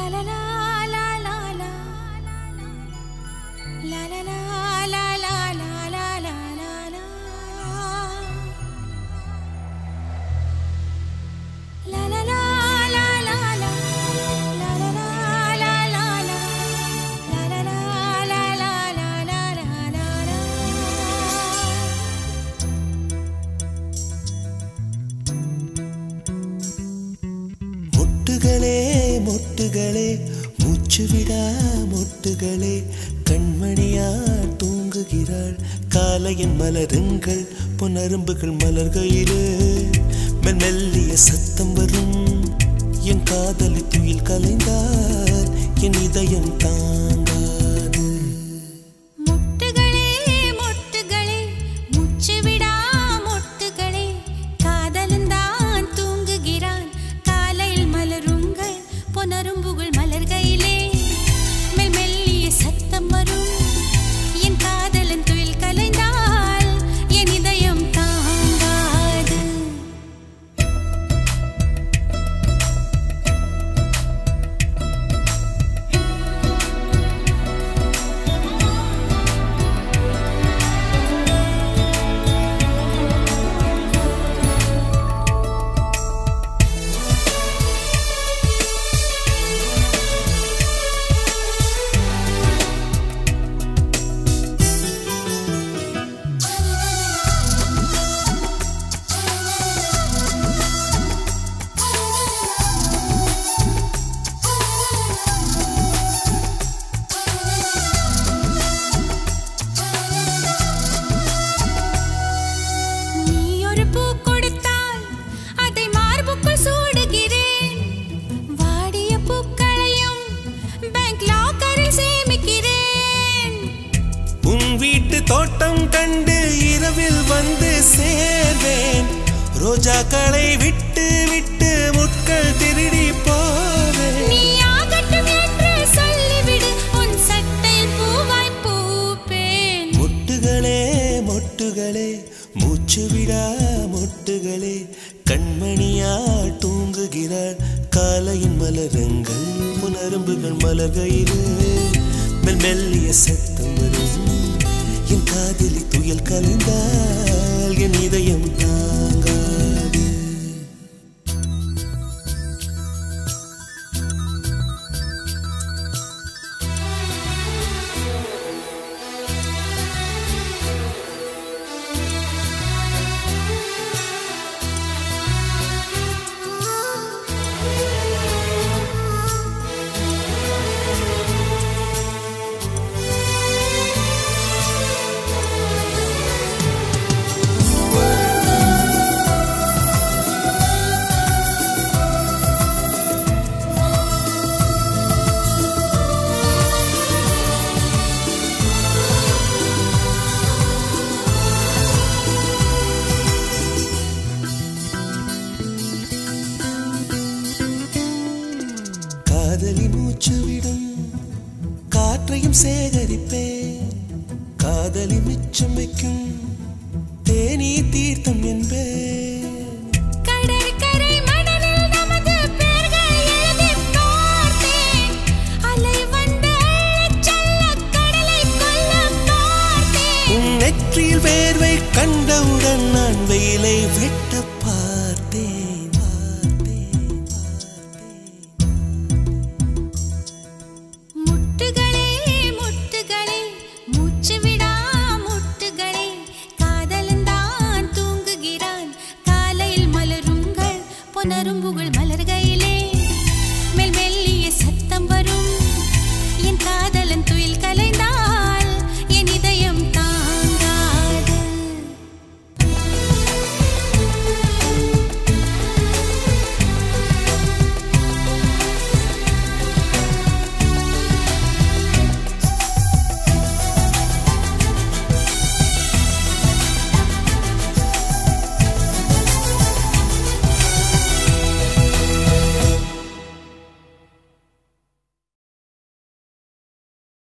மொட்டுகளே மொட்டுகளே மூச்சு விடா மொட்டுகளே கண்மணியா தூங்குகிறாள் காலையின் மலருங்கள் பொன்னரும்புகள் மலர்கையிலே மெல் மெல்லிய சத்தம் வரும் என் காதலி துயில் கலைந்தால் என் இதயம் தாங்காது முட்டுகளே முட்டுகளே முச்சு விடா முட்டுகளே காதலந்தான் தூங்குகிறான் காலையில் மலருங்கள் பொனரும்புகள் மலர்கையிலே மெல் மெல்லிய சத்தம் வரும் என் காதலன் துயில் கலைந்தால் என் இதயம் தாங்காது நீ ஒரு பூ கொடுத்தால் அதை மார்புக்குள் சூடுகிறேன் வாடிய பூக்களையும் பேங்க் லாக்கரில் சேமிக்கிறேன் உன் வீட்டு தோட்டம் கண்டு இரவில் வந்து சேர்வேன் ரோஜாக்களை விட்டு விட்டு முட்கள் திருடி போவேன் நீ ஆகட்டும் என்று சொல்லிவிடு உன் சட்டையில் பூவாய் பூப்பேன் மொட்டுகளே மொட்டுகளே மூச்சு விடா மொட்டுகளே கண்மணியா தூங்குகிறாள் காலையின் மலரங்கள் புனரும்புகள் மலர்கையிலே மெல் மெல்லிய சத்தம் வரும் என் காதலி துயல் கலைந்தால் என் இதயம் தாங்காது காதலி மூச்சு விடும் காற்றையும் சேகரிப்பேன் காதலி மிச்சம் வைக்கும் தேனீ தீர்த்தம் என்பேன் கடற்கரை மணலில் நமது பெயர்கள் எழுதிப் பார்த்தேன். அலை வந்து அள்ளச் செல்லக் கடலைக் கொல்லப் பார்த்தேன். உன் நெற்றியில் வேர்வை கண்டவுடன் நான் வெயிலை வெட்ட பார்த்தேன் பார்த்தேன், பார்த்தேன். முட்டுகளே முட்டுகளே மூச்சு விடா முட்டுகளே காதலந்தான் தூங்குகிறான் காலையில் மலருங்கள் பொனரும்புகள் மலர்கையிலே மெல் மெல்லிய சத்தம் வரும் என் காதலன் துயில் கலைந்தான்